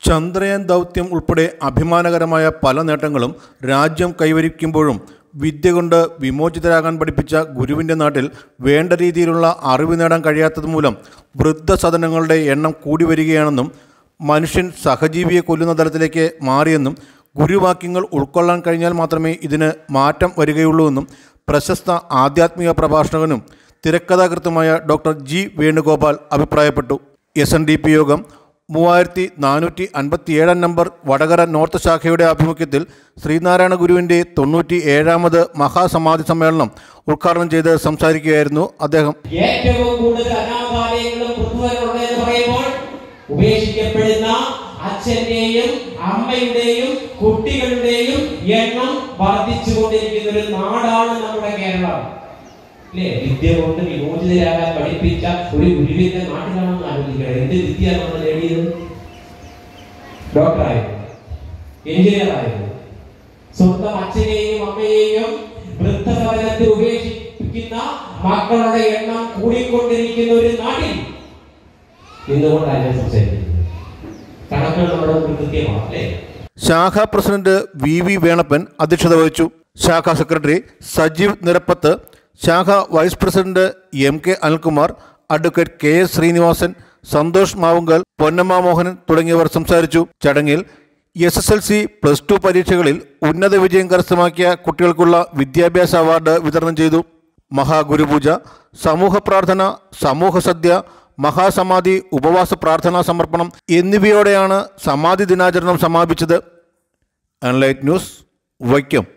ചന്ദ്രയാൻ ദൗത്യം ഉൾപ്പെടെ അഭിമാനകരമായ പല നേട്ടങ്ങളും രാജ്യം കൈവരിക്കുമ്പോഴും വിദ്യ കൊണ്ട് വിമോചിതരാകാൻ പഠിപ്പിച്ച ഗുരുവിൻ്റെ നാട്ടിൽ വേണ്ട രീതിയിലുള്ള അറിവ് നേടാൻ കഴിയാത്തത് മൂലം വൃദ്ധസദനങ്ങളുടെ എണ്ണം കൂടി വരികയാണെന്നും മനുഷ്യൻ സഹജീവിയെ കൊല്ലുന്ന തലത്തിലേക്ക് മാറിയെന്നും ഗുരുവാക്യങ്ങൾ ഉൾക്കൊള്ളാൻ കഴിഞ്ഞാൽ മാത്രമേ ഇതിന് മാറ്റം വരികയുള്ളൂ എന്നും പ്രശസ്ത ആധ്യാത്മിക പ്രഭാഷകനും തിരക്കഥാകൃത്തുമായ ഡോക്ടർ ജി വേണുഗോപാൽ അഭിപ്രായപ്പെട്ടു എസ് എൻ ഡി പി യോഗം മൂവായിരത്തി നാനൂറ്റി അൻപത്തിയേഴാം നമ്പർ വടകര നോർത്ത് ശാഖയുടെ ആഭിമുഖ്യത്തിൽ ശ്രീനാരായണ ഗുരുവിൻ്റെ തൊണ്ണൂറ്റി ഏഴാമത് മഹാസമാധി സമ്മേളനം ഉദ്ഘാടനം ചെയ്ത് സംസാരിക്കുകയായിരുന്നു അദ്ദേഹം ഏറ്റവും കൂടുതൽ അനാഥാലയങ്ങളും വൃദ്ധകളുണ്ട് എന്ന് പറയുമ്പോൾ ഉപേക്ഷിക്കപ്പെടുന്ന അച്ഛന്റെയും അമ്മയുടെയും കുട്ടികളുടെയും എണ്ണം വർദ്ധിച്ചുകൊണ്ടിരിക്കുന്ന ഒരു നാടാണ് നമ്മുടെ കേരളം അല്ലേ വിദ്യ കൊണ്ട് വിമോചിതരാകാൻ പഠിപ്പിച്ച ഒരു ഗുരുവിന്റെ നാട്ടിലാണെന്ന് ആലോചിക്കണം എന്ത് വിദ്യ നമ്മൾ നേടിയത് ഡോക്ടറായിരുന്നു എഞ്ചിനീയർ ആയിരുന്നു സ്വന്തം അച്ഛനെയും അമ്മയെയും വൃദ്ധസദനത്തിൽ ഉപേക്ഷിക്കുന്ന മക്കളുടെ എണ്ണം കൂടിക്കൊണ്ടിരിക്കുന്ന ഒരു നാട്ടിൽ നിന്നുകൊണ്ടാണ് ഞാൻ സംസാരിക്കുന്നത് കണക്കുകൾ നമ്മുടെ മുമ്പിൽ കൃത്യമാണ് അല്ലേ ശാഖാ പ്രസിഡന്റ് വി വി വേണപ്പൻ അധ്യക്ഷത വഹിച്ചു ശാഖാ സെക്രട്ടറി സജീവ് നിരപ്പത്ത് ശാഖാ vice president M K Anilkumar advocate K S Srinivasan Santhosh Mavunkal Ponnamma Mohanan തുടങ്ങിയവർ സംസാരിച്ചു ചടങ്ങിൽ S S L C plus two പരീക്ഷകളിൽ ഉന്നത വിജയം കരസ്ഥമാക്കിയ കുട്ടികൾക്കുള്ള വിദ്യാഭ്യാസ അവാർഡ് വിതരണം ചെയ്തു മഹാഗുരുപൂജ സമൂഹ പ്രാർത്ഥന സമൂഹ സദ്യ മഹാസമാധി ഉപവാസ പ്രാർത്ഥനാ സമർപ്പണം എന്നിവയോടെയാണ് സമാധി ദിനാചരണം സമാപിച്ചത് അൺലൈറ്റ് ന്യൂസ് വൈക്കം